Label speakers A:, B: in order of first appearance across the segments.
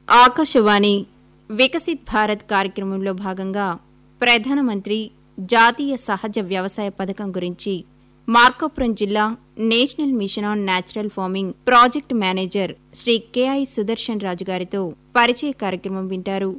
A: ఆకాశవాణి వికసిత్ భారత్ కార్యక్రమంలో భాగంగా ప్రధానమంత్రి జాతీయ సహజ వ్యవసాయ పథకం గురించి మార్కాపురం జిల్లా national mission on natural farming project manager Shri K I Sudarshan Raju గారితో పరిచయ కార్యక్రమం వింటారు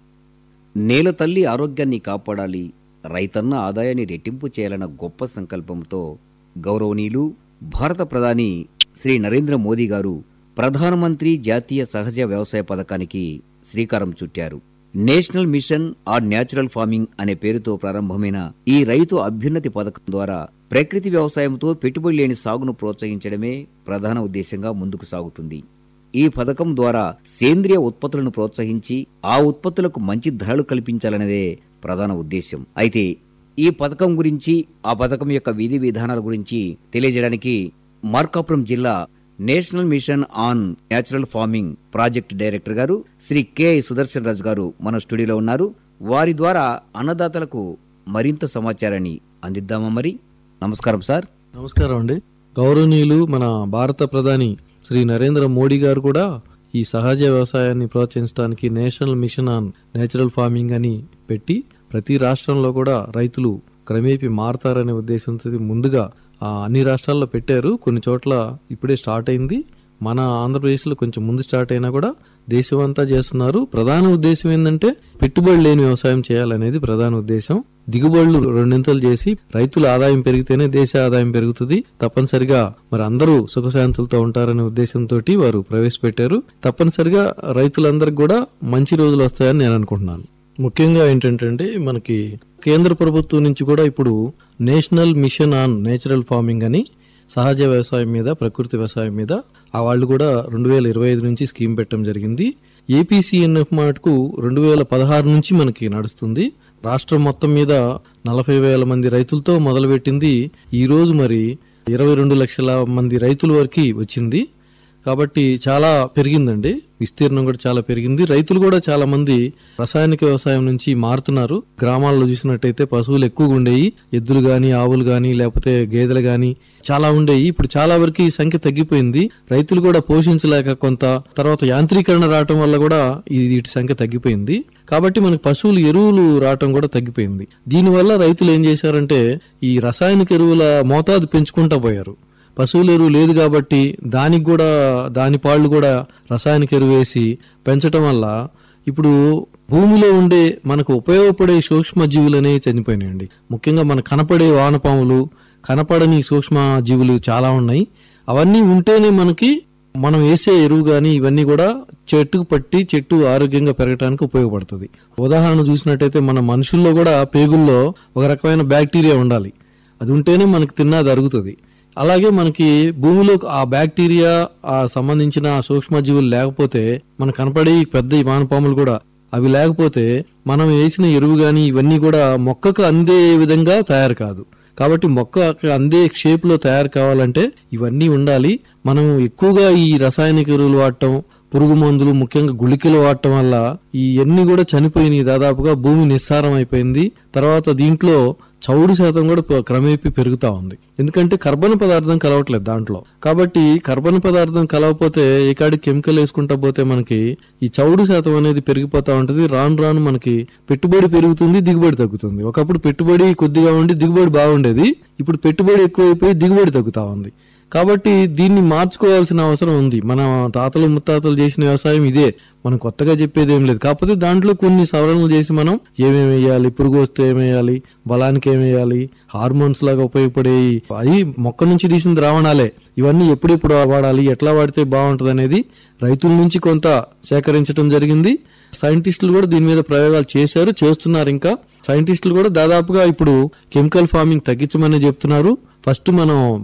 B: నేల తల్లి ఆరోగ్యాన్ని కాపాడాలి రైతన్న ఆదాయాన్ని రెట్టింపు చేయాలన్న గొప్ప సంకల్పంతో గౌరవనీయులు భారత ప్రధాని శ్రీ నరేంద్ర మోదీ గారు ప్రధానమంత్రి జాతీయ సహజ వ్యవసాయ పథకానికి శ్రీకారం చుట్టారు national mission on natural farming అనే పేరుతో ప్రారంభమైన ఈ రైతు అభ్యున్నతి పథకం ద్వారా ప్రకృతి వ్యవసాయంతో పెట్టుబడి లేని సాగును ప్రోత్సహించడమే ప్రధాన ఉద్దేశంగా ముందుకు సాగుతుంది ఈ పథకం ద్వారా సేంద్రియ ఉత్పత్తులను ప్రోత్సహించి ఆ ఉత్పత్తులకు మంచి ధరలు కల్పించాలనేదే ప్రధాన ఉద్దేశం అయితే ఈ పథకం గురించి ఆ పథకం యొక్క విధి విధానాల గురించి తెలియజేయడానికి మార్కాపురం జిల్లా national mission on natural farming project director గారు శ్రీ కె సుదర్శన్ రాజు గారు మన స్టూడియోలో ఉన్నారు వారి ద్వారా అన్నదాతలకు మరింత సమాచారాన్ని అందిద్దామా మరి నమస్కారం సార్
C: నమస్కారం అండి గౌరవనీయులు మన భారత ప్రధాని శ్రీ నరేంద్ర మోడీ గారు కూడా ఈ సహజ వ్యవసాయాన్ని ప్రోత్సహించడానికి national mission on natural farming అని పెట్టి ప్రతి రాష్ట్రంలో కూడా రైతులు క్రమేపీ మారతారనే ఉద్దేశంతో ముందుగా ఆ, అన్ని రాష్ట్రాల్లో పెట్టారు కొన్ని చోట్ల ఇప్పుడే స్టార్ట్ అయింది మన ఆంధ్రప్రదేశ్లో కొంచెం ముందు స్టార్ట్ అయినా కూడా దేశమంతా చేస్తున్నారు ప్రధాన ఉద్దేశం ఏంటంటే పెట్టుబడి లేని వ్యవసాయం చేయాలనేది ప్రధాన ఉద్దేశం దిగుబడులు రెండింతలు చేసి రైతుల ఆదాయం పెరిగితేనే దేశ ఆదాయం పెరుగుతుంది తప్పనిసరిగా మరి అందరూ సుఖశాంతులతో ఉంటారనే ఉద్దేశంతో వారు ప్రవేశపెట్టారు తప్పనిసరిగా రైతులందరికీ కూడా మంచి రోజులు వస్తాయని నేను అనుకుంటున్నాను ముఖ్యంగా ఏంటంటే మనకి కేంద్ర ప్రభుత్వం నుంచి కూడా ఇప్పుడు national mission on natural farming అని సహజ వ్యవసాయం మీద ప్రకృతి వ్యవసాయం మీద ఆ వాళ్ళు కూడా రెండు వేల ఇరవై ఐదు నుంచి స్కీమ్ పెట్టడం జరిగింది ఏపీసీఎన్ఎఫ్ మాటకు రెండు వేల పదహారు నుంచి మనకి నడుస్తుంది రాష్ట్రం మొత్తం మీద నలభై వేల మంది రైతులతో మొదలుపెట్టింది ఈ రోజు మరి ఇరవై రెండు లక్షల మంది రైతుల వరకు వచ్చింది కాబట్టి చాలా పెరిగిందండి విస్తీర్ణం కూడా చాలా పెరిగింది రైతులు కూడా చాలా మంది రసాయనిక వ్యవసాయం నుంచి మారుతున్నారు గ్రామాల్లో చూసినట్టయితే పశువులు ఎక్కువగా ఉండేవి ఎద్దులు గాని ఆవులు గాని లేకపోతే గేదెలు గాని చాలా ఉండేవి ఇప్పుడు చాలా వరకు ఈ సంఖ్య తగ్గిపోయింది రైతులు కూడా పోషించలేక కొంత తర్వాత యాంత్రీకరణ రావటం వల్ల కూడా ఈ వీటి సంఖ్య తగ్గిపోయింది కాబట్టి మనకి పశువులు ఎరువులు రావటం కూడా తగ్గిపోయింది దీనివల్ల రైతులు ఏం చేశారంటే ఈ రసాయనిక ఎరువుల మోతాదు పెంచుకుంటా పోయారు పశువుల ఎరువు లేదు కాబట్టి దానికి కూడా దాని పాళ్ళు కూడా రసాయనిక ఎరువు వేసి పెంచటం వల్ల ఇప్పుడు భూమిలో ఉండే మనకు ఉపయోగపడే సూక్ష్మ జీవులు అనేవి చనిపోయినాయండి ముఖ్యంగా మన కనపడే వానపాములు కనపడని సూక్ష్మ జీవులు చాలా ఉన్నాయి అవన్నీ ఉంటేనే మనకి మనం వేసే ఎరువు కానీ ఇవన్నీ కూడా చెట్టుకు పట్టి చెట్టు ఆరోగ్యంగా పెరగడానికి ఉపయోగపడుతుంది ఉదాహరణ చూసినట్టయితే మన మనుషుల్లో కూడా పేగుల్లో ఒక రకమైన బ్యాక్టీరియా ఉండాలి అది ఉంటేనే మనకి తిన్నది అరుగుతుంది అలాగే మనకి భూమిలో ఆ బ్యాక్టీరియా ఆ సంబంధించిన సూక్ష్మజీవులు లేకపోతే మనకు కనపడే ఈ పెద్ద ఈ వానపాములు కూడా అవి లేకపోతే మనం వేసిన ఎరువు గాని ఇవన్నీ కూడా మొక్కకు అందే విధంగా తయారు కాదు కాబట్టి మొక్క అందే షేప్ లో తయారు కావాలంటే ఇవన్నీ ఉండాలి మనం ఎక్కువగా ఈ రసాయనిక ఎరువులు వాడటం పురుగు మందులు ముఖ్యంగా గుళికలు వాడటం వల్ల ఈ ఎన్ని కూడా చనిపోయినాయి దాదాపుగా భూమి నిస్సారం అయిపోయింది తర్వాత దీంట్లో చౌడు శాతం కూడా ప- క్రమేపీ పెరుగుతా ఉంది ఎందుకంటే కర్బన పదార్థం కలవట్లేదు దాంట్లో కాబట్టి కర్బన పదార్థం కలవకపోతే ఈ కాడి కెమికల్ వేసుకుంటా పోతే మనకి ఈ చౌడు శాతం అనేది పెరిగిపోతా ఉంటది రాను రాను మనకి పెట్టుబడి పెరుగుతుంది దిగుబడి తగ్గుతుంది ఒకప్పుడు పెట్టుబడి కొద్దిగా ఉండి దిగుబడి బాగుండేది ఇప్పుడు పెట్టుబడి ఎక్కువైపోయి దిగుబడి తగ్గుతా ఉంది కాబట్టి దీన్ని మార్చుకోవాల్సిన అవసరం ఉంది మన తాతలు ముత్తాతలు చేసిన వ్యవసాయం ఇదే మనం కొత్తగా చెప్పేది ఏం లేదు కాకపోతే దాంట్లో కొన్ని సవరణలు చేసి మనం ఏమేమి వేయాలి పురుగు వస్తే ఏమేయాలి బలానికి ఏమేయాలి హార్మోన్స్ లాగా ఉపయోగపడే అది మొక్క నుంచి తీసిన ద్రావణాలే ఇవన్నీ ఎప్పుడెప్పుడు వాడాలి ఎట్లా వాడితే బాగుంటది అనేది రైతుల నుంచి కొంత సేకరించడం జరిగింది సైంటిస్టులు కూడా దీని మీద ప్రయోగాలు చేశారు చేస్తున్నారు ఇంకా సైంటిస్టులు కూడా దాదాపుగా ఇప్పుడు కెమికల్ ఫార్మింగ్ తగ్గించమని చెప్తున్నారు ఫస్ట్ మనం